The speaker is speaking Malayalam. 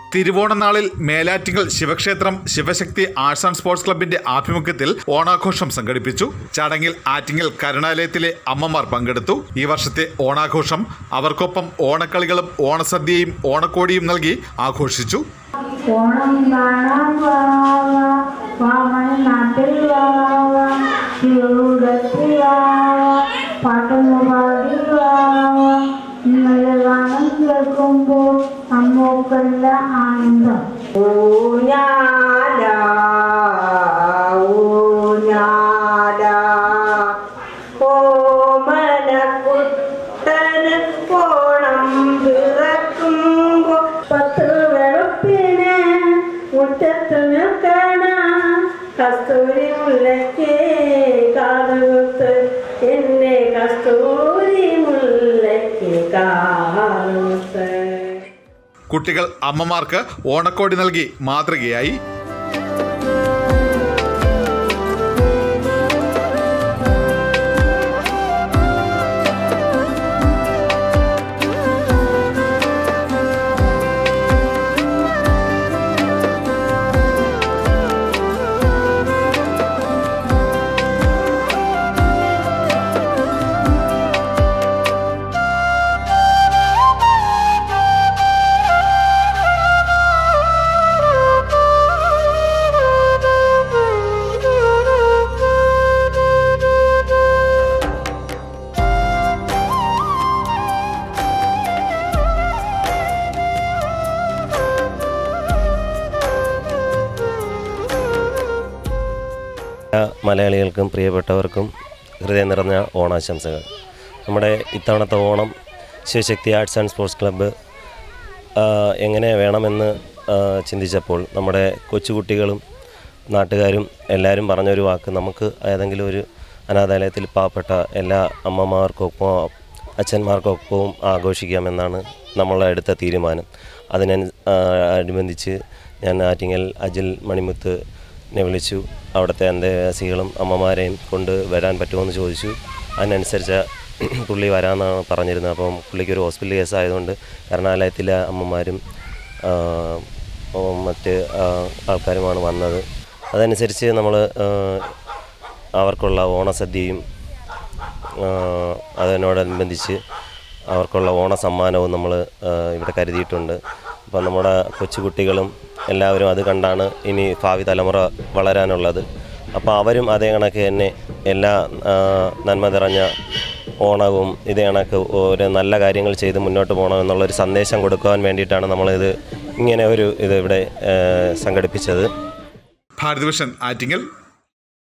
തിരുവോണനാളിൽ മേലാറ്റിങ്ങൽ ശിവക്ഷേത്രം ശിവശക്തി ആർട്സ് ആൻഡ് സ്പോർട്സ് ക്ലബിന്റെ ആഭിമുഖ്യത്തിൽ ഓണാഘോഷം സംഘടിപ്പിച്ചു ചടങ്ങിൽ ആറ്റിങ്ങൽ കരുണാലയത്തിലെ അമ്മമാർ പങ്കെടുത്തു ഈ വർഷത്തെ ഓണാഘോഷം അവർക്കൊപ്പം ഓണക്കളികളും ഓണസദ്യയും ഓണക്കോടിയും നൽകി ആഘോഷിച്ചു ഓണം കാണാൻ വാവ വാമൻ നാട്ടിൽ വാവ തിരുവിടത്തിൽ വാവ പാട്ടൊന്ന് പാടി വാവ ഇന്നലെ ഗാനം കേൾക്കുമ്പോൾ നമ്മൾക്കല്ല ആനന്ദം ഊഞ്ഞാല ഊഞ്ഞാല ഓമനക്കുട്ടന് ഓണം പിറക്കുമ്പോ പത്ത് വെളുപ്പിന് മുറ്റത്ത് നിൽക്കണ കസ്തൂരി മുല്ലയ്ക്ക് കാതുകുത്ത് എന്നെ കസ്തൂരി മുല്ലയ്ക്ക് കാതുകുത്ത് കുട്ടികൾ അമ്മമാർക്ക് ഓണക്കോടി നൽകി മാതൃകയായി എല്ലാ മലയാളികൾക്കും പ്രിയപ്പെട്ടവർക്കും ഹൃദയം നിറഞ്ഞ ഓണാശംസകൾ നമ്മുടെ ഇത്തവണത്തെ ഓണം Shivashakti arts and sports club ആ, എങ്ങനെ വേണമെന്ന് ആ, ചിന്തിച്ചപ്പോൾ നമ്മുടെ കൊച്ചുകുട്ടികളും നാട്ടുകാരും എല്ലാവരും പറഞ്ഞൊരു വാക്ക് നമുക്ക് ഏതെങ്കിലും ഒരു അനാഥാലയത്തിൽ പാവപ്പെട്ട എല്ലാ അമ്മമാർക്കൊപ്പം അച്ഛന്മാർക്കൊപ്പവും ആഘോഷിക്കാമെന്നാണ് നമ്മളെ എടുത്ത തീരുമാനം അതിന അനുബന്ധിച്ച് ഞാൻ ആറ്റിങ്ങൽ അജിൽ മണിമുത്തിനെ വിളിച്ചു അവിടുത്തെ അന്തേവാസികളും അമ്മമാരെയും കൊണ്ട് വരാൻ പറ്റുമോ ചോദിച്ചു അതിനനുസരിച്ച് പുള്ളി വരാമെന്നാണ് പറഞ്ഞിരുന്നത് അപ്പം പുള്ളിക്ക് ഒരു ഹോസ്പിറ്റൽ കേസ് ആയതുകൊണ്ട് എറണാകുളത്തിലെ അമ്മമാരും ആ, ഓ, മറ്റ് ആ, ആൾക്കാരുമാണ് വന്നത് അതനുസരിച്ച് നമ്മൾ അവർക്കുള്ള ഓണസദ്യയും ആ, അതിനോടനുബന്ധിച്ച് അവർക്കുള്ള ഓണ സമ്മാനവും നമ്മൾ ഇവിടെ കരുതിയിട്ടുണ്ട് അപ്പം നമ്മുടെ കൊച്ചുകുട്ടികളും എല്ലാവരും അത് കണ്ടാണ് ഇനി ഭാവി തലമുറ വളരാനുള്ളത് അപ്പോൾ അവരും അതേ കണക്ക് തന്നെ എല്ലാ ആ, നന്മ നിറഞ്ഞ ഓണവും ഇതേ കണക്ക് ഓരോ നല്ല കാര്യങ്ങൾ ചെയ്ത് മുന്നോട്ട് പോകണം എന്നുള്ളൊരു സന്ദേശം കൊടുക്കുവാൻ വേണ്ടിയിട്ടാണ് നമ്മളിത് ഇങ്ങനെ ഒരു ഇത് ഇവിടെ ആ, സംഘടിപ്പിച്ചത് ഭാരതഭൂഷൺ ആറ്റിങ്ങൽ